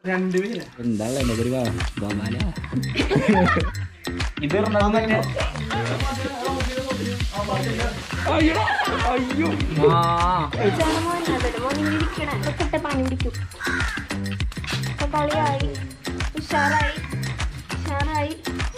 രണ്ടുപേര് എന്താ എന്റെ ഒരു ഗോപാല ഇത് ഇറങ്ങുന്നത് മറ്റേ അയ്യോ അയ്യോ ആ കുട്ട പണി പിടിക്കും ഇപ്പൊ കളിയായി ഉഷാറായി ഉഷാറായി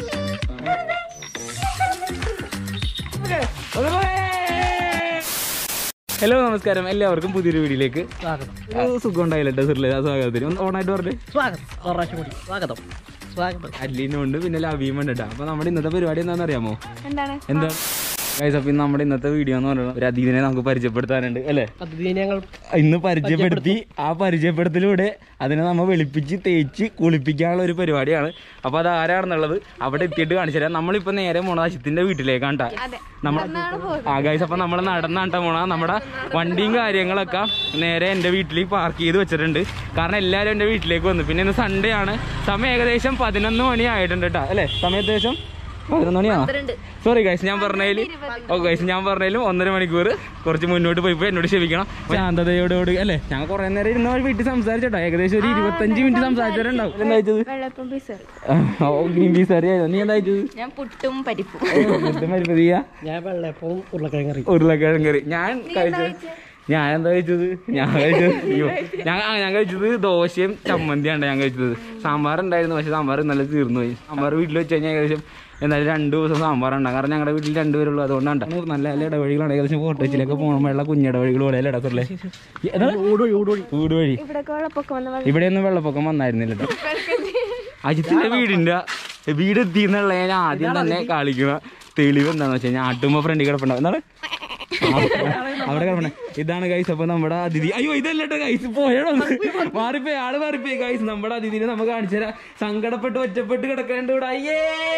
ഹലോ നമസ്കാരം എല്ലാവർക്കും പുതിയൊരു വീഡിയോയിലേക്ക് സ്വാഗതം ഒരു സുഖം ഉണ്ടായില്ല സിറിലെ ആ സ്വാഗതത്തിന് ഒന്ന് ഓണായിട്ട് പറഞ്ഞു സ്വാഗതം ഒരു പ്രാവശ്യം കൂടി സ്വാഗതം സ്വാഗതം അല്ലീനുണ്ട് പിന്നെ ലവീം ഉണ്ട് കേട്ടോ അപ്പൊ നമ്മുടെ ഇന്നത്തെ പരിപാടി എന്താണെന്ന് അറിയാമോ എന്താണ് എന്താ ഗൈസ് അപ്പൊ ഇന്ന് നമ്മുടെ ഇന്നത്തെ വീഡിയോ എന്ന് പറയുന്നത് ഒരു അതിഥിനെ നമുക്ക് പരിചയപ്പെടുത്താനുണ്ട് അല്ലേ പദ്ധതി ഞങ്ങൾ ഇന്ന് പരിചയപ്പെടുത്തി ആ പരിചയപ്പെടുത്തലൂടെ അതിനെ നമ്മൾ വെളുപ്പിച്ച് തേച്ച് കുളിപ്പിക്കാനുള്ള ഒരു പരിപാടിയാണ് അപ്പൊ അത് ആരാണെന്നുള്ളത് അവിടെ എത്തിയിട്ട് കാണിച്ചു തരാം നമ്മളിപ്പോ നേരെ പോണത് അജിത്തിന്റെ വീട്ടിലേക്കാണ് ട്ടാ. നമ്മൾ ആ ഗൈസ് അപ്പൊ നമ്മൾ നടന്നാണ്ടാ പോണ നമ്മുടെ വണ്ടിയും കാര്യങ്ങളൊക്കെ നേരെ എന്റെ വീട്ടിൽ പാർക്ക് ചെയ്ത് വെച്ചിട്ടുണ്ട് കാരണം എല്ലാവരും എന്റെ വീട്ടിലേക്ക് വന്നു പിന്നെ ഇന്ന് സൺഡേ ആണ് സമയം ഏകദേശം പതിനൊന്ന് മണി ആയിട്ടുണ്ട് കേട്ടോ അല്ലേ സമയം ഏകദേശം പതിനൊന്ന് മണിയാണോ സോറി ഗൈസ് ഞാൻ പറഞ്ഞതിൽ ഓ ഗൈസ് ഞാൻ പറഞ്ഞതിലും ഒന്നര മണിക്കൂർ കുറച്ച് മുന്നോട്ട് പോയി പോയി എന്നോട് ക്ഷമിക്കണം ശാന്തതയോടുകൂടി അല്ലേ ഞാൻ കുറെ നേരം ഇരുന്ന വീട്ടിൽ സംസാരിച്ചോട്ടോ ഏകദേശം ഒരു ഇരുപത്തഞ്ച് മിനിറ്റ് സംസാരിച്ചിട്ടുണ്ടാവും എന്താ അയച്ചത് വെള്ളപ്പം പീസർ ഓ ഗ്രീൻ പീസ് അറിയാലോ നീ എന്താ അയച്ചത് ഞാൻ പുട്ടും പരിപ്പും മരുപ്പതിയ ഞാൻ വെള്ളയപ്പവും ഉരുളക്കിഴങ്ങ് കറി ഉരുളക്കിഴങ്ങ് കറി ഞാൻ കഴിച്ചത് ഞാൻ എന്താ കഴിച്ചത് ഞാൻ കഴിച്ചത് അയ്യോ ഞാൻ ആ, ഞാൻ കഴിച്ചത് ദോശയും ചമ്മന്തിയാണ് ഞാൻ കഴിച്ചത് സാമ്പാർ ഉണ്ടായിരുന്നു പക്ഷെ സാമ്പാർ ഇന്നലെ തീർന്നു പോയി സാമ്പാർ വീട്ടിൽ വെച്ച് കഴിഞ്ഞാൽ ഏകദേശം എന്നാലും രണ്ട് ദിവസം സാമ്പാർ ഉണ്ടാകും കാരണം ഞങ്ങളുടെ വീട്ടിൽ രണ്ടുപേരുള്ളൂ അതുകൊണ്ടാണ് നല്ല നല്ല ഇടവഴികളാണ് ഏകദേശം കോട്ടച്ചിലൊക്കെ പോകുമ്പോഴുള്ള കുഞ്ഞിടവഴികൾ പോലെ ഇടക്കല്ലേ ഊടുവഴി ഊടുവഴി വീട് വഴി ഇവിടെ വെള്ളപ്പൊക്കം വന്ന വെള്ളം ഇവിടെയൊന്നും വെള്ളപ്പൊക്കം വന്നായിരുന്നില്ല കേട്ടോ അജിത്തിന്റെ വീടിന്റെ വീട് എത്തിന്നുള്ള ഞാൻ ആദ്യം തന്നെ കാണിക്കുന്ന തെളിവ് എന്താന്ന് വെച്ച് കഴിഞ്ഞാൽ ആട്ടുമ്പോ ഫ്രണ്ട് കിടപ്പുണ്ടാവും എന്താണ് ആ, അവിടെ കിടപ്പുണ്ട് ഇതാണ് ഗൈസ് അപ്പൊ നമ്മുടെ അതിഥി അയ്യോ ഇതല്ല ഗൈസ് പോയടോ മാറിപ്പോയി ആള് മാറിപ്പോയി ഗൈസ് നമ്മുടെ അതിഥിനെ നമുക്ക് കാണിച്ചു തരാം സങ്കടപ്പെട്ട് ഒറ്റപ്പെട്ട് കിടക്കേണ്ട ഇവിടെ അയ്യേ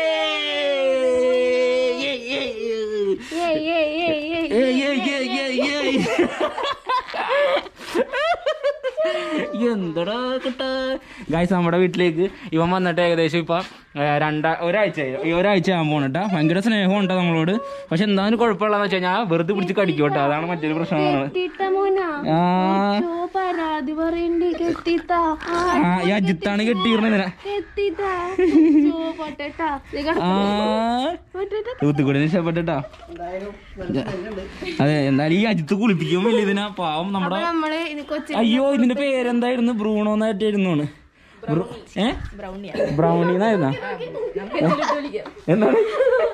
ഏയ് ഏയ് ഏയ് ഏയ് ഏയ് ഏയ് ഏയ് ഏയ് ഏയ്. എന്തടാ കുട്ടാ ഗായ്സ് നമ്മുടെ വീട്ടിലേക്ക് ഇവൻ വന്നിട്ട് ഏകദേശം ഇപ്പൊ ഏ, രണ്ടാ ഒരാഴ്ച ഈ ഒരാഴ്ച ആകുമ്പോൾ കേട്ടാ ഭയങ്കര സ്നേഹമുണ്ട് നമ്മളോട് പക്ഷെ എന്തായാലും കുഴപ്പമില്ലാന്ന് വെച്ച് കഴിഞ്ഞാൽ വെറുതെ പിടിച്ച് കടിക്കും കേട്ടോ അതാണ് മറ്റൊരു പ്രശ്നമാണ് കെട്ടിത്ത മോനാ ആ ചോ പരാതി പറയണ്ടി കെട്ടിത്ത ആ, ആ, ഈ അജിത്താണ് കെട്ടിയിരുന്നതിനാ കെട്ടിത്ത ചോ പൊട്ടേട്ടാ ആ തൂത്തുക്കുടി ഇഷ്ടപ്പെട്ടിട്ടാ അതെ എന്തായാലും ഈ അജിത്ത് കുളിപ്പിക്കുമ്പോൾ വലിയ ഇതിനാ പാവം നമ്മുടെ നമ്മള് ഇത് കൊച്ചി അയ്യോ ഇതിന്റെ പേരെന്തായിരുന്നു ബ്രൂണോ എന്നായിട്ടായിരുന്നു ഏ ബ്രൗണി എന്നായിരുന്ന എന്താണ്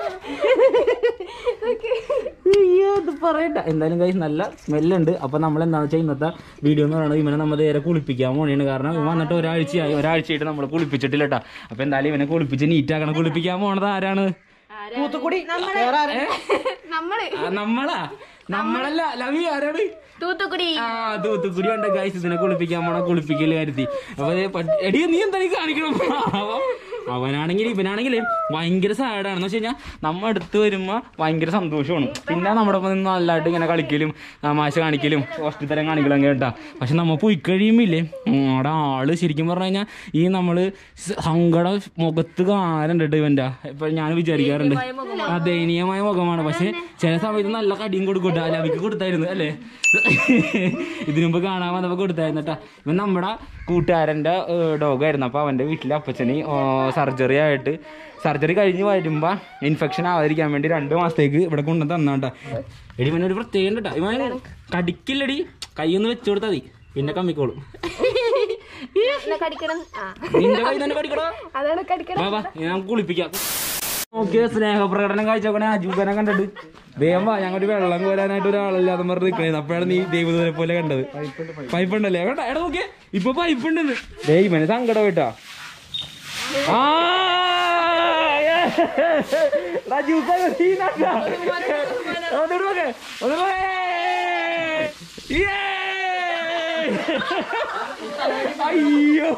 അയ്യോ, ഇത് പറയണ്ട എന്തായാലും കൈ നല്ല സ്മെല്ലുണ്ട് അപ്പൊ നമ്മൾ എന്താണെന്ന് വെച്ചാൽ ഇന്നത്തെ വീഡിയോ എന്ന് പറയുന്നത് ഇവനെ നമ്മൾ നേരെ കുളിപ്പിക്കാൻ പോണെയാണ് കാരണം ഇവൻ വന്നിട്ട് ഒരാഴ്ചയായി ഒരാഴ്ചയായിട്ട് നമ്മൾ കുളിപ്പിച്ചിട്ടില്ല കേട്ടാ അപ്പൊ എന്തായാലും ഇവനെ കുളിപ്പിച്ച് നീറ്റാക്കണം കുളിപ്പിക്കാൻ പോണത് ആരാണ് തൂത്തുക്കുടി നമ്മള് ആ, നമ്മളാ നമ്മളല്ല ലവി ആരാണ് തൂത്തുക്കുടി ആ തൂത്തുക്കുടി ഉണ്ട് ഗൈസ് ഇതിനെ കുളിപ്പിക്കാൻ പോണ കുളിപ്പിക്കല് കരുതി അപ്പൊ ദേ പട്ടി- എടി നീ എന്താ ഈ കാണിക്കണം അവൻ- അവനാണെങ്കിൽ ഇവനാണെങ്കിൽ ഭയങ്കര സാഡാണ് എന്ന് വെച്ച് കഴിഞ്ഞാൽ നമ്മ അടുത്ത് വരുമ്പോ ഭയങ്കര സന്തോഷമാണ് പിന്നെ നമ്മുടെ ഒപ്പം നിന്ന് നല്ലതായിട്ട് ഇങ്ങനെ കളിക്കലും തമാശ കാണിക്കലും ഹോസ്പിറ്റലും കാണിക്കലും ഒക്കെ കേട്ടാ പക്ഷെ നമ്മ പോയി കഴിയുമ്പില്ലേ അവിടെ ആള് ശരിക്കും പറഞ്ഞു കഴിഞ്ഞാൽ ഈ നമ്മള് സ- സങ്കടം മുഖത്ത് കാണാറുണ്ട് കേട്ടോ ഇവന്റെ ഇപ്പൊ ഞാൻ വിചാരിക്കാറുണ്ട് ആ ദയനീയമായ മുഖമാണ് പക്ഷെ ചില സമയത്ത് നല്ല കടിയും കൊടുക്കൂട്ടോ ലവിക്ക് കൊടുത്തായിരുന്നു അല്ലേ ഇതിനു മുമ്പ് കാണാൻ വന്നപ്പോ കൊടുത്തായിരുന്നു കേട്ടാ ഇവൻ നമ്മുടെ കൂട്ടുകാരന്റെ ഡോഗായിരുന്നു അപ്പൊ അവന്റെ വീട്ടിലെ അപ്പച്ചന് സർജറി ആയിട്ട് സർജറി കഴിഞ്ഞ് വരുമ്പോ ഇൻഫെക്ഷൻ ആവാതിരിക്കാൻ വേണ്ടി രണ്ട് മാസത്തേക്ക് ഇവിടെ കൊണ്ടു തന്നാട്ടാ എടി ഇവനൊരു പ്രത്യേകം കേട്ടാ ഇവൻ കടിക്കില്ലടി കൈയൊന്ന് വെച്ചു കൊടുത്താൽ മതി പിന്നെ കമ്മിക്കോളും എന്നാ കടിക്കണം ആ നിന്റെ കൈ തന്നെ കടിക്കടോ അതാണ് കടിക്കണം വാ വാ ഞാൻ നമുക്ക് കുളിപ്പിക്കാം നോക്കിയ സ്നേഹപ്രകടനം കാഴ്ചക്കണേ അജൂബനെ കണ്ടിട്ട് വേഗം വാ ഞങ്ങൾ വെള്ളം കോരാനായിട്ട് ഒരാളില്ലാതെ പറഞ്ഞ് നിൽക്കണേ അപ്പോഴാണ് നീ ദൈവദൂരെ പോലെ കണ്ടത് പൈപ്പ് ഉണ്ടല്ലേ വേണ്ട എടാ നോക്കിയേ ഇപ്പൊ പൈപ്പ് ഉണ്ടെന്ന് ദൈവന് സങ്കടം കേട്ടാ ആ രാജൂബ സീനാട്ടാ. ഒന്നുകൂടി നോക്ക്. ഒന്ന് പോയേ. Yeah! അയ്യോ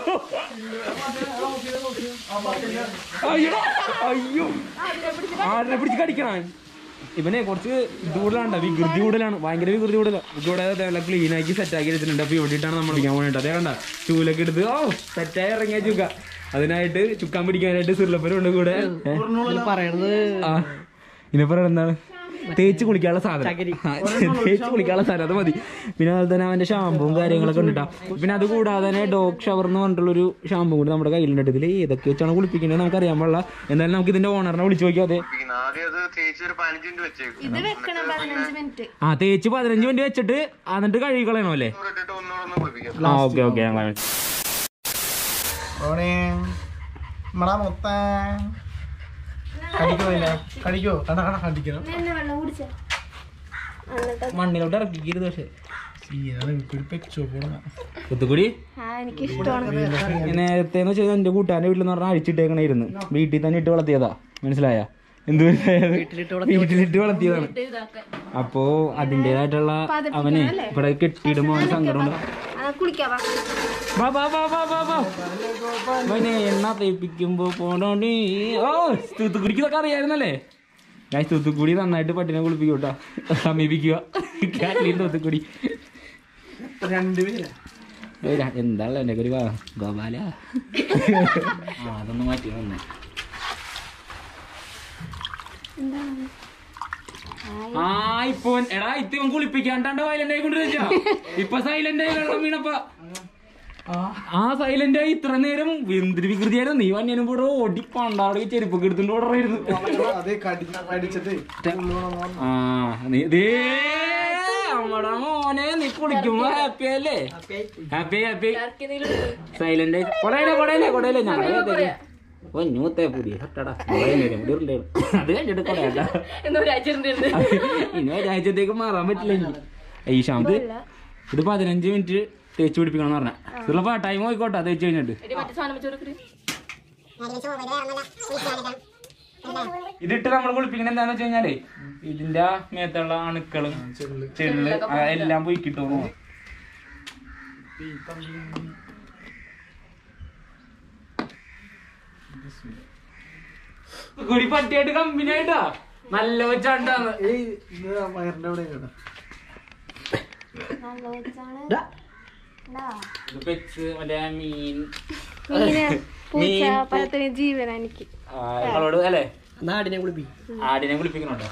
അയ്യോ അയ്യോ ആടിനെ പിടിച്ച് കടിക്കണം ഇവനെ കുറച്ച് ഇത് കൂടുതലാണ് വികൃതി കൂടുതലാണ് ഭയങ്കര വികൃതി കൂടുതലാണ് ഇവിടെ നല്ല ക്ലീൻ ആക്കി സെറ്റ് ആക്കി വെച്ചിട്ടുണ്ട് അപ്പൊ ഇവിടെ ഇട്ടാണ് നമ്മൾ പിടിക്കാൻ വേണ്ടിട്ട് അതേ കണ്ട ചൂലൊക്കെ എടുത്ത് ഓ സെറ്റായി ഇറങ്ങിയ ചുക്ക അതിനായിട്ട് ചുക്കാൻ പിടിക്കാനായിട്ട് സിർലപ്പനും ഉണ്ട് കൂടെ ഏ? പറയണത് ആ ഇനി പറയണ എന്താണ് തേച്ച് കുളിക്കാനുള്ള സാധനം ആ, തേച്ച് കുളിക്കാനുള്ള സാധനം അത് മതി പിന്നെ അതുപോലെ തന്നെ അവന്റെ ഷാമ്പുവും കാര്യങ്ങളൊക്കെ ഉണ്ട് ട്ടോ. പിന്നെ അത് കൂടാതെ തന്നെ ഡോഗ് ഷവർ എന്ന് പറഞ്ഞിട്ടുള്ള ഒരു ഷാമ്പു കൂടി നമ്മുടെ കയ്യിലുണ്ട് ഇതിൽ ഏതൊക്കെ വെച്ചാണ് കുളിപ്പിക്കുന്നത് നമുക്ക് അറിയാൻ പാടില്ല എന്തായാലും നമുക്ക് ഇതിന്റെ ഓണറിനെ വിളിച്ചു നോക്കിയാൽ അതെ ആദ്യം അത് തേച്ച് ഒരു പതിനഞ്ച് മിനിറ്റ് വെച്ചേക്കും ഇത് വെക്കണം പതിനഞ്ച് മിനിറ്റ് ആ തേച്ച് പതിനഞ്ച് മിനിറ്റ് വെച്ചിട്ട് എന്നിട്ട് കഴുകി കളയണോ അല്ലേ ഇട്ടിട്ട് ഒന്നുകൂടെ ഒന്ന് കുളിപ്പിക്കാം ആ ഓക്കെ ഓക്കെ ഞങ്ങൾ ഓണേ മടാ മൊത്ത കടിക്കോ ഇല്ല കടിക്കോ കട കട കടിക്കണം എന്നെ വെള്ളം കുടിച്ച എന്നിട്ട് മണ്ണിലോട്ട് ഇറക്കിക്കരുത് പക്ഷേ ഒരു പെച്ചോ പോണ കുത്തുകൂടി ആ എനിക്ക് ഇഷ്ടമാണ് നേരത്തെ എന്ന് വെച്ചാൽ എന്റെ കൂട്ടുകാരന്റെ വീട്ടിൽ എന്ന് പറഞ്ഞാൽ അഴിച്ചിട്ടേക്കണായിരുന്നു വീട്ടിൽ തന്നെ ഇട്ട് വളർത്തിയതാ മനസ്സിലായ എന്ത് മനസ്സിലായത് വീട്ടിലിട്ട് വളർത്തിയതാണ് അപ്പോ അതിന്റേതായിട്ടുള്ള അവനെ ഇവിടെ കെട്ടിയിടുമ്പോ അവന് സങ്കടമുണ്ട് ആ കുളിക്കാം വാ. ബാ, ബാ, ബാ, ബാ, ബാ, ബാ. അവനെ എണ്ണ തേപ്പിക്കുമ്പോ പോണോണ്ടി ഓ തൂത്തുക്കുടിക്കൊക്കെ അറിയായിരുന്നല്ലേ ഞാൻ തൂത്തുക്കുടി നന്നായിട്ട് പട്ടിനെ കുളിപ്പിക്കൂട്ടാ സമീപിക്കുക കാറ്റലീൻ തൂത്തുക്കുടി രണ്ടുപേരാ ഏയ് ര- എന്താണല്ലോ എന്റെ ഒരു വാ- ഗോപാല ആ അതൊന്ന് മാറ്റി വന്നേ ആ ഇപ്പൊ എടാ ഇപ്പൊ ഇവൻ കുളിപ്പിക്കാണ്ടാണ്ട് വയലന്റ് ആയിക്കൊണ്ടിരിച്ചാ ഇപ്പൊ സൈലന്റ് ആയി വെള്ളം വീണപ്പ ആ സൈലന്റ് ആയി ഇത്ര നേരം എന്തൊരു വികൃതിയായിരുന്നു നീ വന്യനും കൂടെ ഓടി പണ്ടാവിടെ ചെരുപ്പൊക്കെ എടുത്തുകൊണ്ട് ഓടറായിരുന്നു അതെ കടി കടിച്ചിട്ട് ആ നീ ദേ നമ്മടെ മോനെ നീ കുളിക്കുമ്പോ ഹാപ്പി അല്ലേ ഹാപ്പി ഹാപ്പി സൈലന്റ് ആയി കൊടയിലെ കൊടയിലെ കൊടയിലെ ഞങ്ങളെ ഒന്നൂത്തെ പുതിയ ഷട്ടടാ അത് കഴിഞ്ഞിട്ട് കൊടയണ്ട ഇനി ഒരാഴ്ചത്തേക്ക് മാറാൻ പറ്റില്ല എനിക്ക് ഈ ഷാമ്പ് ഇത് പതിനഞ്ച് മിനിറ്റ് തേച്ച് പിടിപ്പിക്കണം എന്ന് പറഞ്ഞ ഇതിലുള്ള ടൈം പോയിക്കോട്ടെ തേച്ച് കഴിഞ്ഞിട്ട് ഇതിട്ട് നമ്മൾ കുളിപ്പിക്കുന്നത് എന്താന്ന് വെച്ച് കഴിഞ്ഞാലേ ഇതിന്റെ മേത്തുള്ള അണുക്കളും ചെള്ള് ആ, എല്ലാം പോയി കിട്ടും കുടി പട്ടിയായിട്ട് കമ്പനി ആയിട്ടാ നല്ല വെച്ചാണ്ടാന്ന് ഏയ് ഇത് വയറിന്റെ അവിടെ കേട്ടോ നല്ല വെച്ചാണ് ഇതാ. ഇത് പെറ്റ്സ് മറ്റേ മീൻ മീന് പൂച്ച മീൻ, പൂ- പലത്തിന് ജീവന എനിക്ക് ആ, നിങ്ങളോട് അല്ലേ നാടിനെ കുളിപ്പി ആടിനെ കുളിപ്പിക്കണോട്ടോ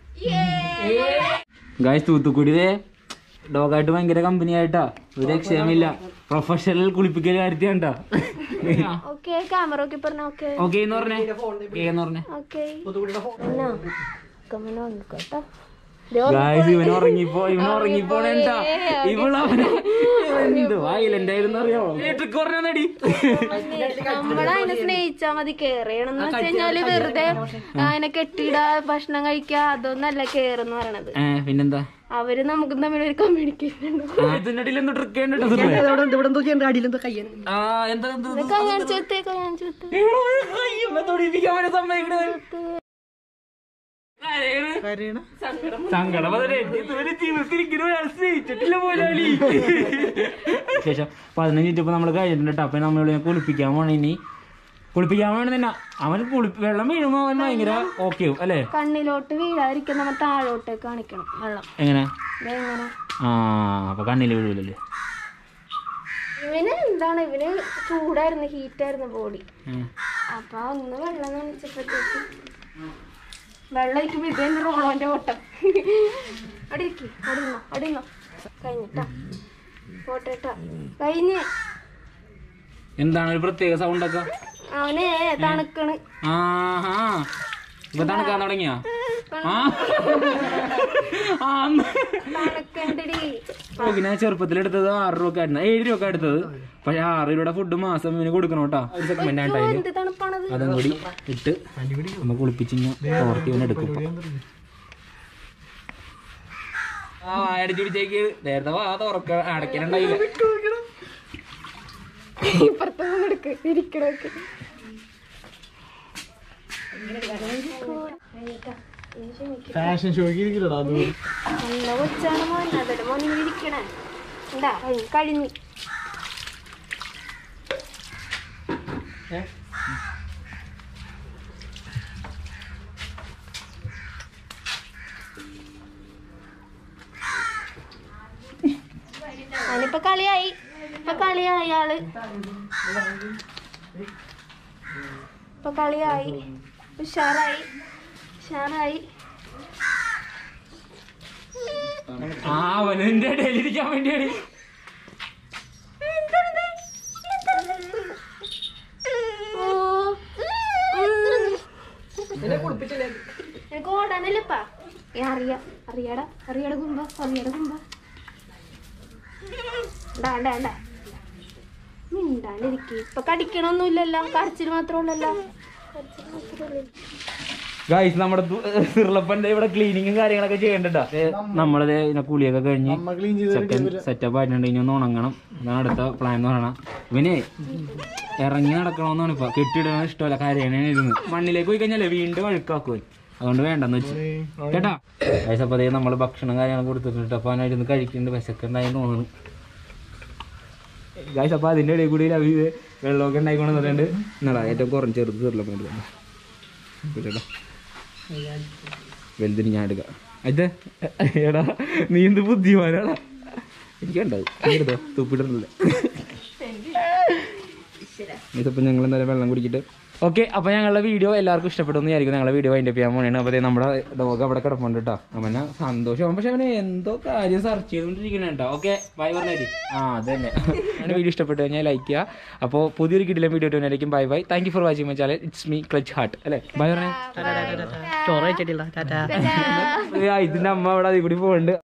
ഗായ്സ് തൂത്തുക്കുടിയിലെ ഡോഗായിട്ട് ഭയങ്കര കമ്പനി ആയിട്ടാ ഒരു രക്ഷയുമില്ല പ്രൊഫഷണൽ കുളിപ്പിക്കൽ കാര്യത്തിയാണ്ടാ ഓക്കെ ക്യാമറ ഒക്കെ പറഞ്ഞ ഓക്കെ ഓക്കെ എന്ന് പറഞ്ഞേ ഓക്കെ എന്ന് പറഞ്ഞേ ഓക്കെ എന്നാ കമ്മന വന്നിക്കോട്ടോ ഗായ്സ് ഇവൻ ഉറങ്ങിപ്പോ ഇവൻ ഉറങ്ങിപ്പോണേട്ടാ ഇവളവന് എന്ത് വയലന്റ് ആയിരുന്നു അറിയാമോ ട്രിക്ക് പറഞ്ഞടി നമ്മളതിനെ സ്നേഹിച്ചാ മതി കേറിയണെന്ന് വെച്ച് കഴിഞ്ഞാല് വെറുതെ അതിനെ കെട്ടിയിടാ ഭക്ഷണം കഴിക്കാ അതൊന്നല്ല കേറെന്ന് പറയണത് ഏ പിന്നെന്താ അവര് നമുക്ക് തമ്മിൽ ഒരു കമ്മ്യൂണിക്കേഷൻ ഉണ്ട് ആ, ഇതിന്റെ ഇടയിൽ എന്തോ ട്രിക്ക് ഉണ്ട് ഇവിടെ ഇവിടെ എന്തോ ചെയ്യണ്ട അടിയിലെന്തോ കയ്യാണ് ആ എന്താ എന്താ കല്യാണം ചേത്തേ കല്യാണം ചേത്തേ തൊടിപ്പിക്കാൻ സമ്മതിക്കണേ കരയണ സങ്കടം വന്നിട്ട് ഇതുവരെ ജീവിതത്തിരിക്കുന്ന ഒരാൾ സ്നേഹിച്ചിട്ടില്ല പോലാളി ശേഷം പതിനഞ്ച് മിനിറ്റ് ഇപ്പൊ നമ്മള് കഴിഞ്ഞിട്ടുണ്ട് കേട്ടോ അപ്പൊ നമ്മൾ കുളിപ്പിക്കാൻ പോണ ഇനി കുളിപ്പിക്കാൻ വേണ്ടി തന്നെ അവൻ കുളിപ്പി വെള്ളം വീഴുമ്പോ അവൻ ഭയങ്കര ഓക്കെ ആവും അല്ലേ കണ്ണിലോട്ട് വീഴാതിരിക്കാൻ നമ്മൾ താഴോട്ടേക്ക് കാണിക്കണം വെള്ളം എങ്ങനെ ഇതെങ്ങനെ ആ അപ്പൊ കണ്ണില് വീഴൂലല്ലേ ഇവന് എന്താണ് ഇവന് ചൂടായിരുന്നു ഹീറ്റായിരുന്നു ബോഡി ഉം. അപ്പൊ ഒന്ന് വെള്ളം നനച്ചപ്പോഴത്തേക്ക് വെള്ളം ഒഴിക്കുമ്പോ ഇത് തന്നെ റോളോന്റെ ഓട്ടം അവിടെ ഇരിക്ക് അവിടെ നിന്നോ അവിടെ നിന്നോ കഴിഞ്ഞിട്ടാ പോട്ടേട്ടാ കഴിഞ്ഞ് എന്താണ് ഒരു പ്രത്യേക സൗണ്ട് ഒക്കെ അവനെ തണുക്കണ് ആഹാ ഇപ്പൊ തണുക്കാൻ തുടങ്ങിയാ ആ ആ, അന്ന് തണുക്കണ്ടടി പിന്നെ ചെറുപ്പത്തിൽ എടുത്തത് ആറ് രൂപ ആയിരുന്നു ഏഴ് രൂപ എടുത്തത് പക്ഷെ ആറ് രൂപയുടെ ഫുഡ് മാസം ഇവന് കൊടുക്കണം കേട്ടോ ഒരു സെഗ്മെന്റ് ആയിട്ടായി എന്ത് തണുപ്പാണത് അതും കൂടി ഇട്ട് നമ്മൾ കുളിപ്പിച്ച് തോർത്തി ഇവനെ എടുക്കും ആ അടിച്ചു പിടിച്ചേക്ക് നേരത്തെ വാ തുറക്ക അടയ്ക്കാനുണ്ടായില്ല ഇപ്പുറത്ത് നിന്ന് എടുക്ക് ഇരിക്കണൊക്കെ ഫാഷൻ ഷോക്ക് ഇരിക്കലടാ അത് നല്ല കൊച്ചാണ് മോൻ അതിന്റെ മോൻ ഇങ്ങനെ ഇരിക്കണേ എന്താ കഴിഞ്ഞു അതിനിപ്പൊ കളിയായി ഇപ്പൊ കളിയായി ആള് ഇപ്പൊ കളിയായി ഉഷാറായി ഉഷാറായി ആ അവനിന്റെ ഇടയിൽ ഇരിക്കാൻ വേണ്ടിയാണ് ഓ എനിക്ക് ഓടാനല്ലപ്പാ ഏ അറിയാ അറിയാടാ അറിയാടെ കുമ്പ അറിയാടെ കുമ്പ ഉണ്ടാ ഉണ്ടാ മിണ്ടാണ്ടിരിക്കും ഇപ്പൊ കടിക്കണൊന്നുമില്ലല്ലോ കരച്ചിൽ മാത്രമേ ഉള്ളല്ലോ കരച്ചിൽ മാത്രമേ ഉള്ളൂ ഗൈസ് നമ്മുടെ സിർലപ്പന്റെ ഇവിടെ ക്ലീനിങ്ങും കാര്യങ്ങളൊക്കെ ചെയ്യണ്ടട്ടാ നമ്മളത് ഇതിനെ കുളിയൊക്കെ കഴിഞ്ഞ് നമ്മ ക്ലീൻ ചെയ്ത് സെക്കൻഡ് സെറ്റപ്പ് ആയിട്ടുണ്ട് ഇനി ഒന്ന് ഉണങ്ങണം അതാണ് അടുത്ത പ്ലാൻ എന്ന് പറയണം ഇവനെ ഇറങ്ങി നടക്കണമെന്നാണ് ഇപ്പൊ കെട്ടിയിടണം ഇഷ്ടമല്ല കരയണേ ഇരുന്ന് മണ്ണിലേക്ക് പോയി കഴിഞ്ഞാലേ വീണ്ടും അഴുക്കാക്കുവൻ അതുകൊണ്ട് വേണ്ടെന്ന് വെച്ച് കേട്ടാ ഗൈസ് അപ്പൊ അതേ നമ്മള് ഭക്ഷണം കാര്യങ്ങളൊക്കെ കൊടുത്തിട്ടുണ്ട് അപ്പൊ അവനായിരുന്നു കഴിക്കുന്നുണ്ട് വിശക്കുണ്ടായി തോന്നുന്നു ഗൈസ് അപ്പൊ അതിന്റെ ഇടയിൽ കൂടി ലവ് ചെയ്ത് വെള്ളമൊക്കെ ഉണ്ടായിക്കൊണ്ട് വന്നിട്ടുണ്ട് എന്നടാ ഏറ്റവും കുറഞ്ഞ ചെറുത് ചെറുപ്പം കേട്ടോ വലുതിന് ഞാൻ എടുക്കാം അത് എടാ നീ എന്ത് ബുദ്ധിമാനാടാ എനിക്കുണ്ടാവും നീ എടുത്തോ തുപ്പിട്ടിട്ടില്ല ഇതിപ്പോൾ ഞങ്ങൾ എന്തായാലും വെള്ളം കുടിച്ചിട്ട് ഓക്കെ അപ്പോൾ ഞങ്ങളുടെ വീഡിയോ എല്ലാവർക്കും ഇഷ്ടപ്പെട്ടു എന്ന് വിചാരിക്കും ഞങ്ങളുടെ വീഡിയോ അതിൻ്റെ ചെയ്യാൻ പോകണേ അപ്പോൾ ദേ നമ്മുടെ ഡോഗ് അവിടെ കിടപ്പുണ്ട് കേട്ടോ അവനെ സന്തോഷം പക്ഷെ അവന് എന്തോ കാര്യം സെർച്ച് ചെയ്തുകൊണ്ടിരിക്കണ കേട്ടോ ഓക്കെ ബൈ പറഞ്ഞേരി ആ അതന്നെ അങ്ങനെ വീഡിയോ ഇഷ്ടപ്പെട്ടു കഴിഞ്ഞാൽ ലൈക്ക് ചെയ്യുക അപ്പോൾ പുതിയൊരു കിടിലം വീഡിയോ ഇട്ടുവന്നായിരിക്കും bye bye thank you for watching my channel it's me clutch heart അല്ലേ ബൈ പറഞ്ഞേ ചോറ് വെച്ചിട്ടില്ല ടാറ്റാ ഇതിന്റെ അമ്മ അവിടെ അതിൽ കൂടി പോകുന്നുണ്ട്